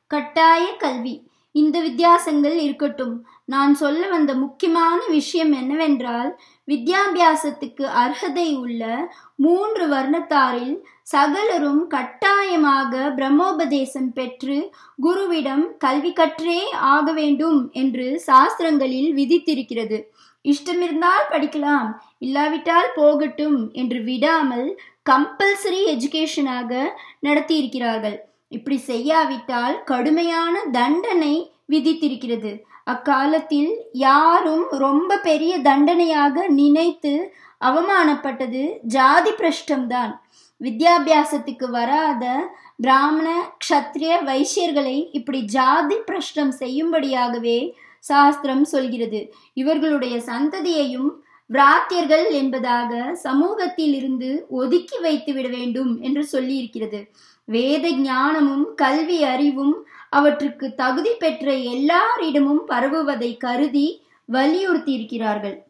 கட்டாய கல்வி இந்த வித்தியாசங்கள் இருக்கட்டும் நான் சொல்ல வந்த முக்கியமான விஷயம் என்னவென்றால் வித்யாபியாசத்துக்கு அர்ஹதை உள்ள மூன்று வர்ணத்தாரில் சகலரும் கட்டாயமாக பிரம்மோபதேசம் பெற்று குருவிடம் கல்வி கற்றே ஆக வேண்டும் என்று சாஸ்திரங்களில் விதித்திருக்கிறது இஷ்டமிருந்தால் படிக்கலாம் இல்லாவிட்டால் போகட்டும் என்று விடாமல் கம்பல்சரி எஜுகேஷனாக நடத்தியிருக்கிறார்கள் இப்படி செய்யாவிட்டால் கடுமையான தண்டனை விதித்திருக்கிறது அக்காலத்தில் யாரும் ரொம்ப பெரிய தண்டனையாக நினைத்து அவமானப்பட்டது ஜாதி பிரஷ்டம்தான் வித்யாபியாசத்துக்கு வராத பிராமண க்ஷத்ரிய வைசியர்களை இப்படி ஜாதி பிரஷ்டம் செய்யும்படியாகவே சாஸ்திரம் சொல்கிறது இவர்களுடைய சந்ததியையும் விராத்தியர்கள் என்பதாக சமூகத்தில் இருந்து ஒதுக்கி வைத்து விட வேண்டும் என்று சொல்லியிருக்கிறது வேத ஞானமும் கல்வி அறிவும் அவற்றுக்கு தகுதி பெற்ற எல்லாரிடமும் பரவுவதை கருதி வலியுறுத்தி இருக்கிறார்கள்